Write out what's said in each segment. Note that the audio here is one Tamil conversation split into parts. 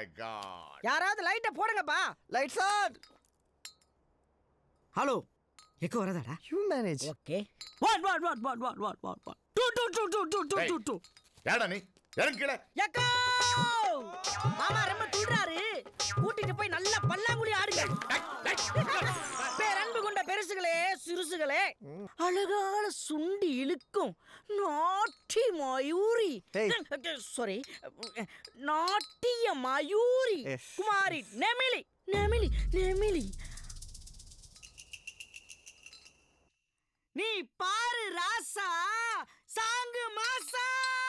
மை காட் யாராவது லைட்டை போடுங்கப்பா லைட்ஸ் ஆன் ஹலோ எக்கோ வரதாடா you manage okay one one one one one one one one two two two two two two two two ஏடா நீ இறங்கு கீழே எக்கோ மாமா ரொம்ப துள்றாரு கூட்டிட்டு போய் நல்லா பல்லாங்குழி ஆடுங்க பேரன்பு கொண்ட பெருசுகளே சிறுசுகளே அழகான சுண்டி இழுக்கும் நாட்டி மயூரி Hey. சாரி நாட்டிய மயூரி Yes. குமாரி நெமிலி நெமிலி நெமிலி நீ பாரு ராசா சாங்கு மாசா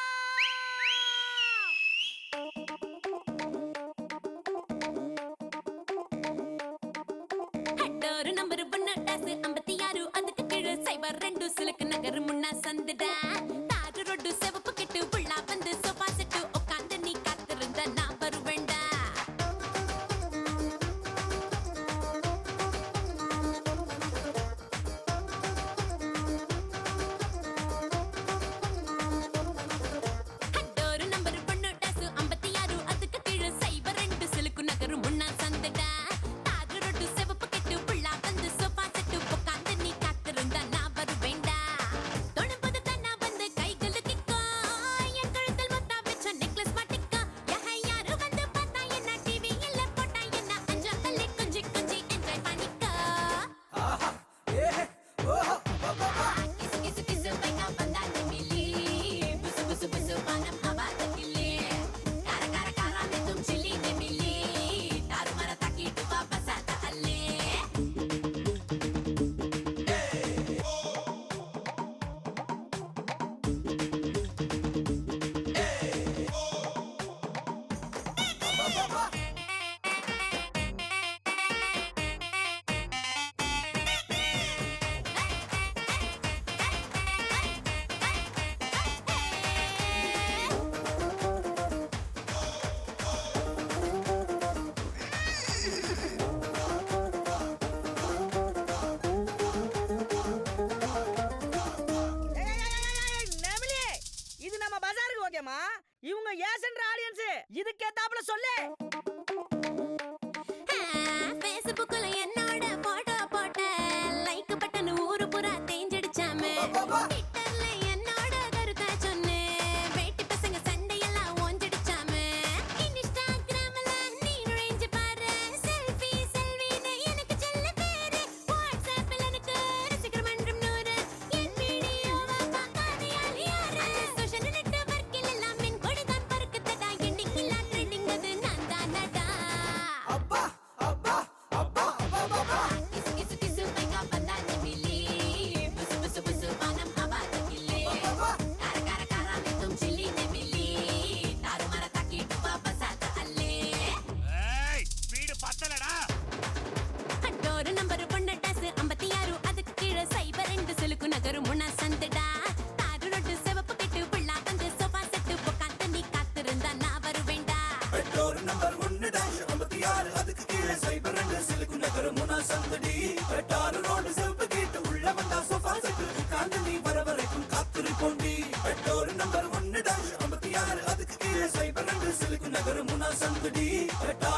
ஹட்டோரு நம்பர் ஒன்னு டாஸ் ஐம்பத்தி ஆறு அதுக்கு கீழே சைபர் ரெண்டு சிலுக்கு நகர் முன்னா சந்துடா தாரு ரொட்டு செவப்பு கெட்டு புள்ளா வந்து சோஃபா செட்டு உட்காந்து நீ காத்திருந்த நான் வருவேண்டா ஹட்டோரு நம்பர் ஒன்னு டாஸ் ஐம்பத்தி ஆறு அதுக்கு கீழே சைபர் ரெண்டு சிலுக்கு நகர் முன்னா சந்துடா தாரு ரொட்டு செவப்பு கெட்டு புள்ளா வந்து சோஃபா செட்டு உட்காந்து நீ காத்திருந்த நான் வருவேண்டா தொடும்போது தன்னா வந்து கைகள் கிக்கோ என் கழுத்தில் முத்தா வச்ச நெக்லஸ் மாட்டிக்கோ யஹை யாரு வந்து பார்த்தா என்ன டிவி இல்ல போட்டா என்ன அஞ்சா தள்ளி கொஞ்சி கொஞ்சி என்ஜாய் பண்ணிக்கோ கிசு கிசு கிசு பைக்கா பந்தா நெமிலி புசு புசு புசு பானம் அவாத கிளி கார கார காரா மே தும் சில்லி நெமிலி தாரு மர தாக்கிட்டு வா பசாத அல்லே ஏய், ஏய், ஏய், ஏய், ஏய், நெமிலி இது நம்ம பஜாருக்கு ஓகேமா இவங்க ஏசன்ற ஆடியன்ஸ் இதுக்கு ஏத்தாப்புல சொல்லு ஃபேஸ்புக்ல என்னோட போட்டோ போட்ட லைக் பட்டன் ஊரு புறா தேஞ்சடிச்சாமே ட்விட்டர்ல என்னோட கருத்தை சொன்னேன் வேட்டி பசங்க சண்டையெல்லாம் ஓஞ்சடிச்சாமே இன்ஸ்டாகிராம்ல நீ நுழைஞ்சு பாரு செல்ஃபி செல்வின்னு எனக்கு செல்ல பேரு வாட்ஸ்அப்ல எனக்கு ரசிகர் மன்றம் நூறு என் வீடியோவை பார்க்காத யார் யாரு சோஷியல் நெட்வொர்க்கில் எல்லாம் மின் கொடிதான் பறக்குதடா எண்டிங் இல்ல ட்ரெண்டிங் அது நான் தானடா கிசு கிசு கிசு பைக்கா பந்தா நெமிலி புசு புசு புசு பானம் அவாத கிளி கார கார காரா மே தும் சில்லி நெமிலி தாரு மர தாக்கிட்டு வா பசாத அல்லே ஏய் ஸ்பீடு பத்தலடா ஹட்டோரு நம்பர் ஒன்னு டாஸ் ஐம்பத்தி ஆறு அதுக்கு கீழே சைபர் ரெண்டு சிலுக்கு நகரு முன்னா சந்துடா தாரு ரொட்டு சிவப்பு கெட்டு புள்ளா வந்து சோஃபா செட்டு உட்காந்து நீ காத்திருந்தா நான் வருவேண்டா பெட்ரோல் நம்பர் ஒன்னு டேஷ் ஐம்பத்தி ஆறு அதுக்கு கீழே சைபர் ரெண்டு சிலுக்கு நகர் முனா சந்தடி பெட்டாறு ரோடு செவப்பு கேட்டு உள்ள வந்தா சோஃபா செட்டு உட்கார்ந்து நீ வர வரைக்கும் காத்திருப்போண்டி பெட்ரோல் நம்பர் ஒன்னு டேஷ் ஐம்பத்தி ஆறு அதுக்கு கீழே சைபர் ரெண்டு சிலுக்கு நகர் முனா சந்தடி பெட்டாறு